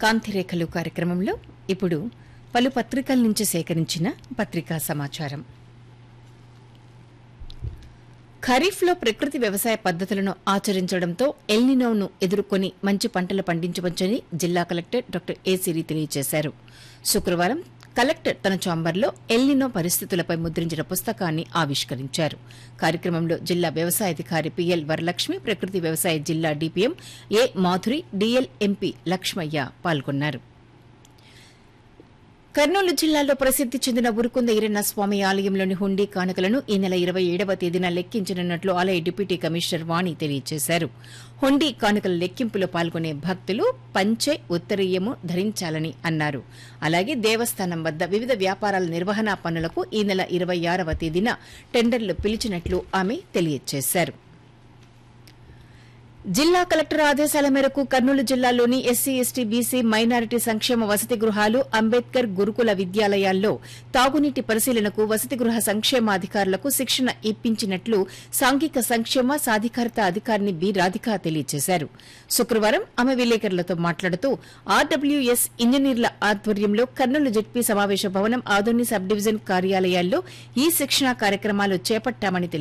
కాంతిరేఖలు కార్యక్రమంలో ఇప్పుడు పలు పత్రికల నుంచి సేకరించిన పత్రికా సమాచారం ఖరీఫ్లో ప్రకృతి వ్యవసాయ పద్ధతులను ఆచరించడంతో ఎల్నినోను ఎదుర్కొని మంచి పంటలు పండించవచ్చని జిల్లా కలెక్టర్ డాక్టర్ ఏ సిరి తెలియజేశారు శుక్రవారం కలెక్టర్ తన చాంబర్లో ఎల్నినో పరిస్థితులపై ముద్రించిన పుస్తకాన్ని ఆవిష్కరించారు కార్యక్రమంలో జిల్లా వ్యవసాయాధికారి పిఎల్ వరలక్ష్మి ప్రకృతి వ్యవసాయ జిల్లా DPM A Madhuri DL MP Lakshmaiah పాల్గొన్నారు కర్నూలు జిల్లాలో ప్రసిద్ది చెందిన ఉరుకుంద ఈరన్న స్వామి ఆలయంలోని హుండీ కానుకలను ఈ నెల ఇరవై ఏడవ తేదీన లెక్కించనున్నట్లు ఆలయ డిప్యూటీ కమిషనర్ వాణి తెలియజేశారు హుండీ కానుకల లెక్కింపులో పాల్గొనే భక్తులు పంచె ఉత్తరీయము ధరించాలని అన్నారు అలాగే దేవస్థానం వద్ద వివిధ వ్యాపారాల నిర్వహణ పనులకు ఈ నెల ఇరవై ఆరవ తేదీన టెండర్లు పిలిచినట్లు ఆమె తెలియజేశారు జిల్లా కలెక్టర్ ఆదేశాల మేరకు కర్నూలు జిల్లాలోని ఎస్సీ ఎస్టీ బీసీ మైనారిటీ సంక్షేమ వసతి గృహాలు అంబేద్కర్ గురుకుల విద్యాలయాల్లో తాగునీటి పరిశీలనకు వసతి గృహ సంక్షేమాధికారులకు శిక్షణ ఇప్పించినట్లు సాంఘిక సంక్షేమ సాధికారత అధికారిని బి రాధిక తెలియజేశారు శుక్రవారం ఆమె విలేకరులతో మాట్లాడుతూ ఆర్డబ్ల్యూఎస్ ఇంజనీర్ల ఆధ్వర్యంలో కర్నూలు జెడ్పీ సమావేశ భవనం ఆదోని సబ్ డివిజన్ కార్యాలయాల్లో ఈ శిక్షణా కార్యక్రమాలు చేపట్టామని తెలిపారు